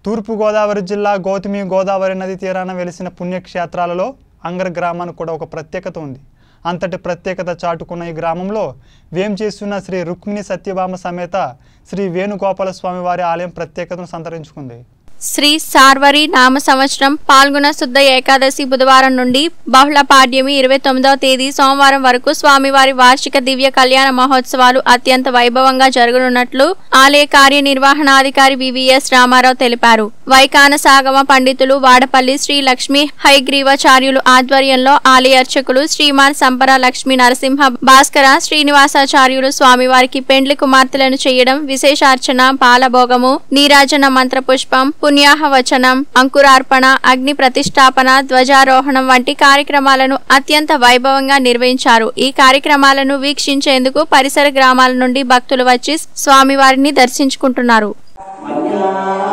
తూర్పుగోదావరి జిల్లా గౌతమి గోదావరి నది తీరాన వెలిసిన పుణ్యక్షేత్రాలలో అంగర గ్రామానికి కూడా ఒక ప్రత్యేకత ఉంది అంతటి ప్రత్యేకత చాటుకున్న ఈ గ్రామంలో వేం చేస్తున్న శ్రీ రుక్మిణి సత్యభామ సమేత శ్రీ వేణుగోపాల స్వామి వారి ఆలయం ప్రత్యేకతను సంతరించుకుంది శ్రీ సార్వరి నామ సంవత్సరం పాల్గొన శుద్ధ ఏకాదశి బుధవారం నుండి బహుళ పాడ్యమి ఇరవై తొమ్మిదవ తేదీ సోమవారం వరకు స్వామివారి వార్షిక దివ్య కళ్యాణ మహోత్సవాలు అత్యంత వైభవంగా జరగనున్నట్లు ఆలయ కార్యనిర్వహణాధికారి వివిఎస్ రామారావు తెలిపారు వైకాన సాగమ పండితులు వాడపల్లి శ్రీ లక్ష్మీ హైగ్రీవాచార్యులు ఆధ్వర్యంలో ఆలయ అర్చకులు శ్రీమాన్ సంపర లక్ష్మీ నరసింహ భాస్కర శ్రీనివాసాచార్యులు స్వామివారికి పెండ్లి కుమార్తెలను చేయడం విశేషార్చన పాలభోగము నీరాజన మంత్ర పుష్పం పుణ్యాహ వచనం అంకురార్పణ అగ్ని ప్రతిష్టాపన ధ్వజారోహణం వంటి కార్యక్రమాలను అత్యంత వైభవంగా నిర్వహించారు ఈ కార్యక్రమాలను వీక్షించేందుకు పరిసర గ్రామాల నుండి భక్తులు వచ్చి స్వామివారిని దర్శించుకుంటున్నారు మధ్యాహ్న